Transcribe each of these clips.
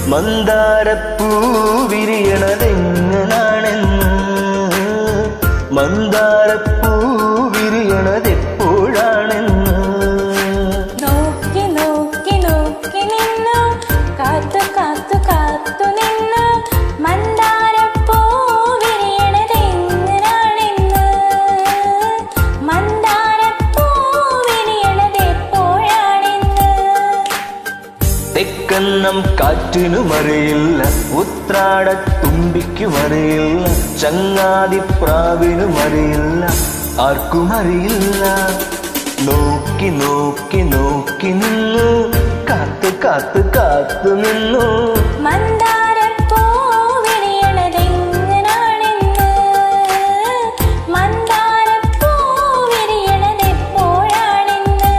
മന്ദാരപ്പൂ വിരിയണതെങ്ങനാണെന്ന് മന്ദാരപ്പൂ വിരിയണതെപ്പോഴാണെന്ന് നോക്കി നോക്കി നോക്കി നിന്നു കാത്തു കാത്തു കാത്തു നിന്നു മന്ദാരപ്പൂ വിരിയണതെങ്ങനാണെന്ന് മന്ദാരപ്പൂ വിരിയണതെപ്പോഴാണെന്ന് തെക്കന്നം കാറ്റിനും അറിയില്ല ഉത്രാടത്തുമ്പിക്കും അറിയില്ല ചങ്ങാതിപ്രാവിനും അറിയില്ല ആർക്കും അറിയില്ല നോക്കി നോക്കി നോക്കി നിന്നു കാത്തു കാത്തു കാത്തു നിന്നു മന്ദാരപ്പൂ വിരിയണതെങ്ങനാണെന്ന് മന്ദാരപ്പൂ വിരിയണതെപ്പോഴാണെന്ന്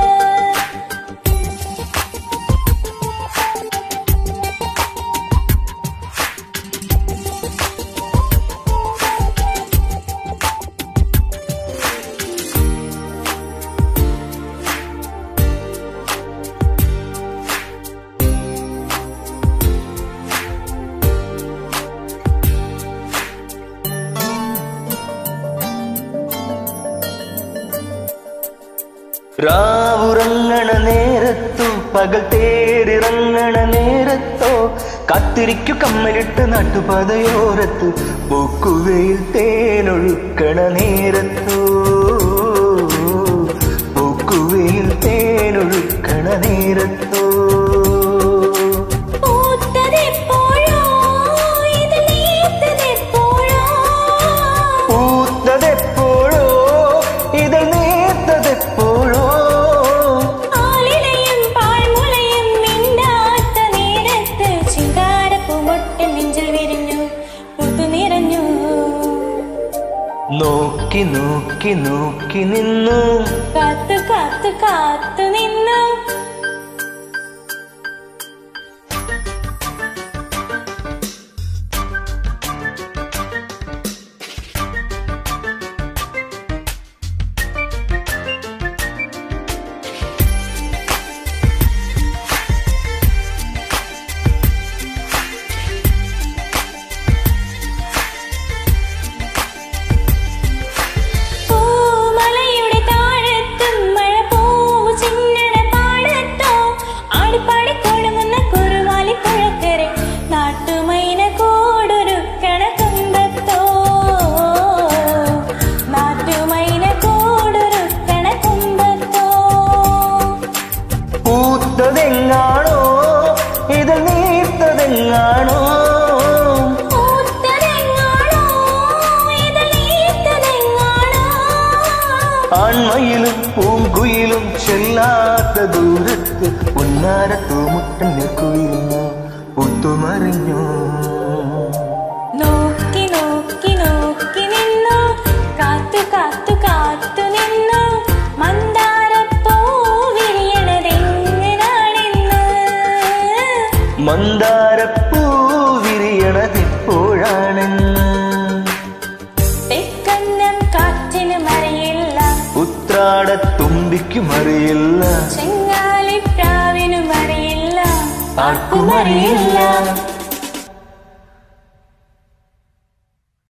രാവുറങ്ങണ നേരത്തോ പകൽ തേരിറങ്ങണ നേരത്തോ കാത്തിരിക്കു കമ്മലിട്ട് നട്ടുപതയോരത്ത് പൂക്കുവയിൽ തേനൊഴുക്കണ നേരത്തോ പൂക്കുവയിൽ തേനൊഴുക്കണ നേരത്തോ പൂത്തതെപ്പോഴോ ഇത് നീത്തതെപ്പോഴോ പൂത്തതെപ്പോഴോ ഇത് നേത്തതെപ്പോഴോ ആലിലയും പാഴ്മുളയും മിണ്ടാത്ത നേരത്ത് ചിങ്കാരപ്പൂമൊട്ട് നെഞ്ചിൽ വിരിഞ്ഞു പുതു നിറഞ്ഞു നോക്കി നോക്കി നോക്കി നിന്നു കാത്തു കാത്തു കാത്തു നിന്നു പൂമലയുടെ താഴത്തും മഴ പൂവ് ചിന്നണ പാടത്തോ ആടിപ്പാടി കൊടുങ്ങുന്ന കുറുവാലി പുഴക്കരെ നാട്ടുമൈന കൂടൊരുക്കണ കുന്തത്തോ നാട്ടുമൈന കൂടൊരുക്കണ കുന്തത്തോ പൂത്തതെങ്ങാണോ ഇത് നീർത്തതെങ്ങാണോ പൂത്തതെങ്ങാണോ ഇത് നീത്തതെങ്ങാണോ ആൺമയിലും പൂങ്കുയിലും ചെല്ലാത്ത ദൂരത്ത് ഉന്നാര തൂമുട്ടൻ നിൽക്കുയിരുന്നു പുത്തുമറിഞ്ഞു നോക്കി നോക്കി നോക്കി നിന്നു കാത്തു കാത്തു കാത്തു നിന്നു മന്ദാരപ്പൂ വിരിയണതെങ്ങനാണെന്ന് മന്ദാരപ്പൂ വിരിയണതെപ്പോഴാണെന്ന് തെക്കന്നം കാറ്റിനും അറിയില്ല ഉത്രാടത്തുമ്പിക്കും അറിയില്ല ചെങ്ങാലിപ്രാവിനും അറിയില്ല ആർക്കും അറിയില്ല